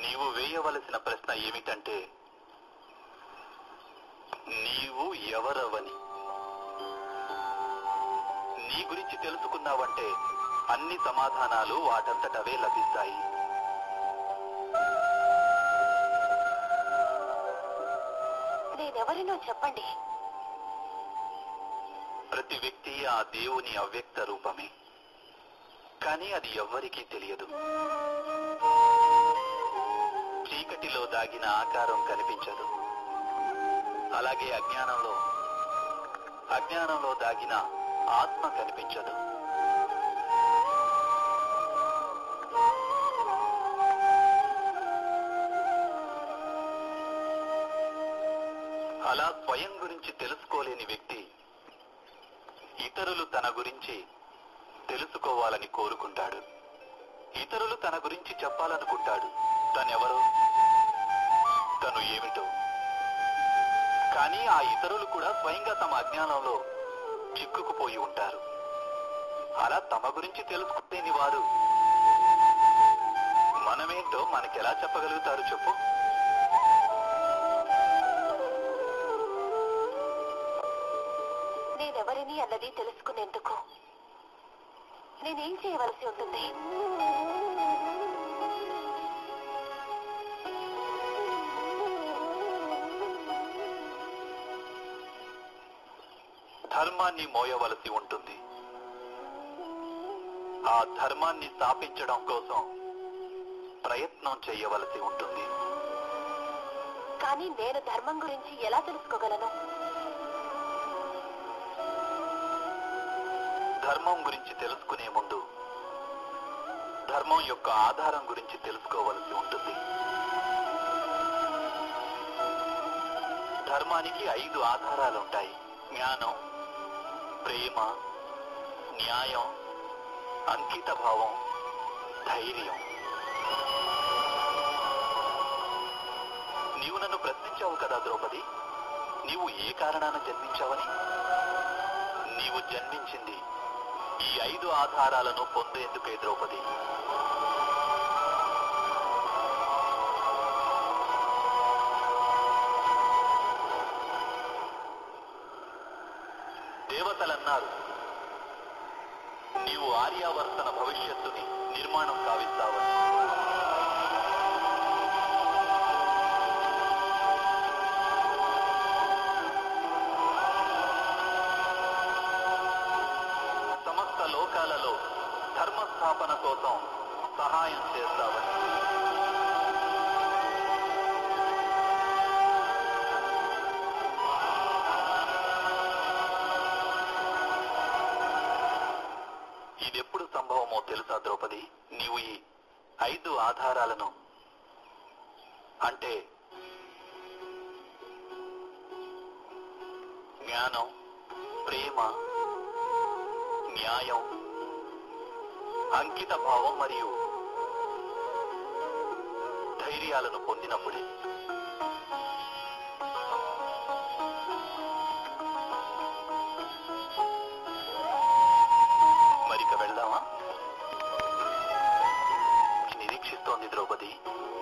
నీవు వేయవలసిన ప్రశ్న ఏమిటంటే నీవు ఎవరవని నీ గురించి తెలుసుకున్నావంటే అన్ని సమాధానాలు వాటంతటవే లభిస్తాయి నేనెవరినో చెప్పండి ప్రతి వ్యక్తి ఆ దేవుని అవ్యక్త రూపమే కానీ అది ఎవ్వరికీ తెలియదు చీకటిలో దాగిన ఆకారం కనిపించదు అలాగే అజ్ఞానంలో అజ్ఞానంలో దాగిన ఆత్మ కనిపించదు అలా స్వయం గురించి తెలుసుకోలేని వ్యక్తి ఇతరులు తన గురించి తెలుసుకోవాలని కోరుకుంటాడు ఇతరులు తన గురించి చెప్పాలనుకుంటాడు తనెవరో తను ఏమిటో కానీ ఆ ఇతరులు కూడా స్వయంగా తమ అజ్ఞానంలో చిక్కుకుపోయి ఉంటారు అలా తమ గురించి తెలుసుకునేని వారు మనమేంటో మనకెలా చెప్పగలుగుతారు చెప్పు నేనెవరిని అన్నది తెలుసుకునేందుకు నేనేం చేయవలసి ఉంటుంది ధర్మాన్ని మోయవలసి ఉంటుంది ఆ ధర్మాన్ని స్థాపించడం కోసం ప్రయత్నం చేయవలసి ఉంటుంది కానీ నేను ధర్మం గురించి ఎలా తెలుసుకోగలను ధర్మం గురించి తెలుసుకునే ముందు ధర్మం యొక్క ఆధారం గురించి తెలుసుకోవలసి ఉంటుంది ధర్మానికి ఐదు ఆధారాలుంటాయి జ్ఞానం ప్రేమ న్యాయం అంకిత భావం ధైర్యం నీవు నన్ను ప్రశ్నించావు కదా ద్రౌపది నీవు ఏ కారణాన జన్మించావని నీవు జన్మించింది ఈ ఐదు ఆధారాలను పొందేందుకే ద్రౌపది దేవతలన్నారు నీవు ఆర్యావర్తన భవిష్యత్తుని నిర్మాణం కావిస్తావని సమస్త లోకాలలో ధర్మస్థాపన కోసం సహాయం చేస్తావని ఇదెప్పుడు సంభవమో తెలుసా ద్రౌపది నీవు ఈ ఐదు ఆధారాలను అంటే జ్ఞానం ప్రేమ న్యాయం అంకిత భావం మరియు ధైర్యాలను పొందినప్పుడే మరిక వెళ్దామా నిరీక్షిస్తోంది ద్రౌపది